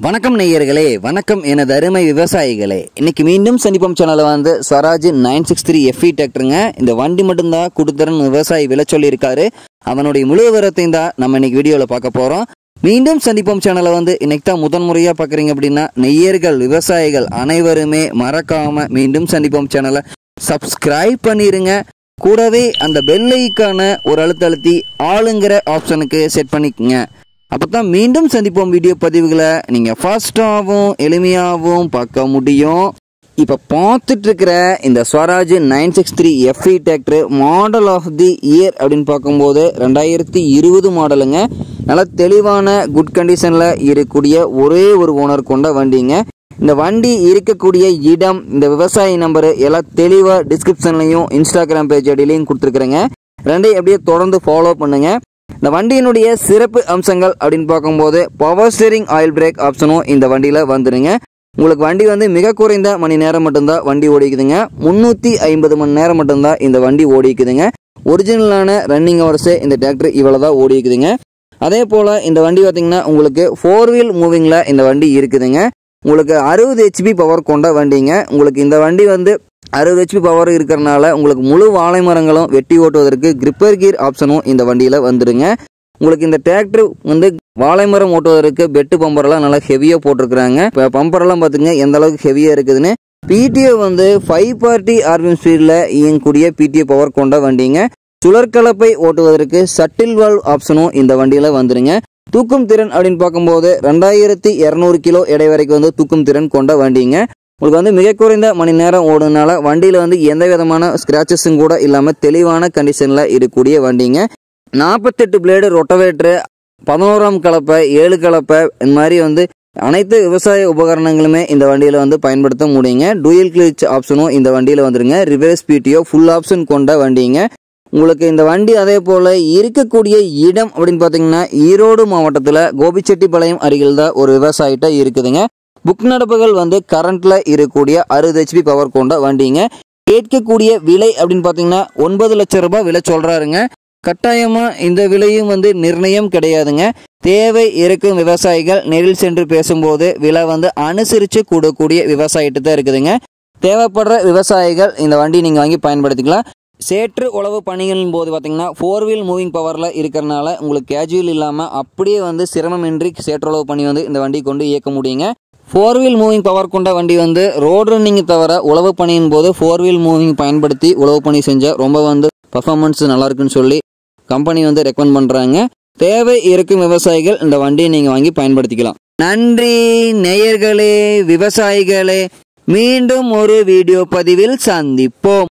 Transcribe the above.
வணக்கம் நேயர்களே வணக்கம் எனது அருமை விவசாயிகளே இன்னைக்கு மீண்டும் சந்திப்போம் சேனல்ல வந்து Swaraj nine six three FE டிராக்டருங்க இந்த வண்டி மட்டும்தான் கொடுத்துறன் விவசாயி விலை சொல்லியிருக்காரு அவனுடைய முழு விவரத்தையும் தான் நம்ம இன்னைக்கு வீடியோவில் பார்க்க போகிறோம் மீண்டும் சந்திப்போம் சேனலை வந்து இன்னைக்கு தான் முதன் முறையாக பார்க்குறீங்க அப்படின்னா நெய்யர்கள் விவசாயிகள் அனைவருமே மறக்காம மீண்டும் சந்திப்போம் சேனலை சப்ஸ்கிரைப் பண்ணிருங்க கூடவே அந்த பெல்லைக்கான ஒரு அழுத்த அழுத்தி ஆளுங்கிற ஆப்ஷனுக்கு செட் பண்ணிக்கங்க அப்போ தான் மீண்டும் சந்திப்போம் வீடியோ பதிவுகளை நீங்கள் ஃபாஸ்ட்டாகவும் எளிமையாகவும் பார்க்க முடியும் இப்போ பார்த்துட்டு இருக்கிற இந்த Swaraj nine six three FE tractor model of the year அப்படின்னு பார்க்கும்போது ரெண்டாயிரத்தி இருபது மாடலுங்க நல்ல தெளிவான குட் கண்டிஷனில் இருக்கக்கூடிய ஒரே ஒரு ஓனர் கொண்ட வண்டிங்க இந்த வண்டி இருக்கக்கூடிய இடம் இந்த விவசாயி நம்பரு எல்லாம் தெளிவாக டிஸ்கிரிப்ஷன்லையும் இன்ஸ்டாகிராம் பேஜ் அடியிலையும் கொடுத்துருக்குறேங்க ரெண்டையும் அப்படியே தொடர்ந்து ஃபாலோ பண்ணுங்க இந்த வண்டியினுடைய சிறப்பு அம்சங்கள் அப்படின்னு பார்க்கும்போது பவர் ஸ்டீரிங் ஆயில் பிரேக் ஆப்ஷனும் இந்த வண்டியில் வந்துடுங்க உங்களுக்கு வண்டி வந்து மிக குறைந்த மணி நேரம் மட்டும்தான் வண்டி ஓடிக்குதுங்க முந்நூற்றி ஐம்பது மணி நேரம் மட்டும்தான் இந்த வண்டி ஓடிக்குதுங்க ஒரிஜினலான ரன்னிங் ஹவர்ஸே இந்த டிராக்டர் இவ்வளோ தான் ஓடிக்குதுங்க அதே போல் இந்த வண்டி பார்த்தீங்கன்னா உங்களுக்கு ஃபோர் வீல் மூவிங்கில் இந்த வண்டி இருக்குதுங்க உங்களுக்கு அறுபது ஹெச்பி பவர் கொண்ட வண்டிங்க உங்களுக்கு இந்த வண்டி வந்து அறுபது ஹெச்பி பவர் இருக்கிறனால உங்களுக்கு முழு வாழை மரங்களும் வெட்டி ஓட்டுவதற்கு கிரிப்பர் கீர் ஆப்ஷனும் இந்த வண்டியில் வந்துடுங்க உங்களுக்கு இந்த டிராக்டர் வந்து வாழை மரம் ஓட்டுவதற்கு பெட்டு பம்பரெல்லாம் நல்லா ஹெவியாக போட்டிருக்கிறாங்க இப்போ பம்பரெல்லாம் பார்த்துங்க எந்த அளவுக்கு ஹெவியாக இருக்குதுன்னு பிடிஓ வந்து ஃபைவ் பார்ட்டி ஆர்பிஎம் ஸ்பீடில் இயங்கக்கூடிய பிடிஓ பவர் கொண்ட வண்டிங்க சுழற்கலப்பை ஓட்டுவதற்கு சட்டில் வால்வ் ஆப்ஷனும் இந்த வண்டியில் வந்துடுங்க தூக்கும் திறன் அப்படின்னு பார்க்கும்போது ரெண்டாயிரத்தி இரநூறு கிலோ எடை வரைக்கும் வந்து தூக்கும் திறன் கொண்ட வண்டிங்க உங்களுக்கு வந்து மிக குறைந்த மணி நேரம் ஓடுனால வண்டியில் வந்து எந்த விதமான ஸ்க்ராச்சஸும் கூட இல்லாமல் தெளிவான கண்டிஷனில் இருக்கக்கூடிய வண்டிங்க நாற்பத்தெட்டு பிளேடு ரொட்டவேட்ரு பதினோராம் கலப்பை ஏழு கலப்பை இந்த மாதிரி வந்து அனைத்து விவசாய உபகரணங்களுமே இந்த வண்டியில் வந்து பயன்படுத்த முடியுங்க டூயல் கிளிச் ஆப்ஷனும் இந்த வண்டியில் வந்துருங்க ரிவர்ஸ் பிடிஓ ஃபுல் ஆப்ஷன் கொண்ட வண்டிங்க உங்களுக்கு இந்த வண்டி அதே போல் இருக்கக்கூடிய இடம் அப்படின்னு பார்த்தீங்கன்னா ஈரோடு மாவட்டத்தில் கோபிச்செட்டிப்பாளையம் அருகில் தான் ஒரு விவசாயிட்ட இருக்குதுங்க புக் நடப்புகள் வந்து கரண்ட்ல இருக்கக்கூடிய அறுபது ஹெச்பி பவர் கொண்ட வண்டிங்க கேட்கக்கூடிய விலை அப்படின்னு பார்த்தீங்கன்னா ஒன்பது லட்சம் ரூபாய் விலை சொல்றாருங்க கட்டாயமா இந்த விலையும் வந்து நிர்ணயம் கிடையாதுங்க தேவை இருக்கும் விவசாயிகள் நேரில் சென்று பேசும்போது விலை வந்து அனுசரித்து கூடக்கூடிய விவசாயிட்டு தான் இருக்குதுங்க தேவைப்படுற விவசாயிகள் இந்த வண்டி நீங்கள் வாங்கி பயன்படுத்திக்கலாம் சேற்று உழவு பணிகளின் போது பார்த்தீங்கன்னா ஃபோர் வீல் மூவிங் பவரில் இருக்கிறனால உங்களுக்கு கேஜுவல் இல்லாமல் அப்படியே வந்து சிரமமின்றி சேற்றுழவு பணி வந்து இந்த வண்டி கொண்டு இயக்க முடியுங்க ஃபோர் வீல் மூவிங் பவர் கொண்ட வண்டி வந்து ரோடு ரன்னிங் தவிர உழவு பணியின் போது ஃபோர் வீல் மூவிங் பயன்படுத்தி உழவு பணி செஞ்சால் ரொம்ப வந்து பர்ஃபார்மன்ஸ் நல்லா இருக்குன்னு சொல்லி கம்பெனி வந்து ரெக்கமெண்ட் பண்ணுறாங்க தேவை இருக்கும் விவசாயிகள் இந்த வண்டியை நீங்கள் வாங்கி பயன்படுத்திக்கலாம் நன்றி நேயர்களே விவசாயிகளே மீண்டும் ஒரு வீடியோ பதிவில் சந்திப்போம்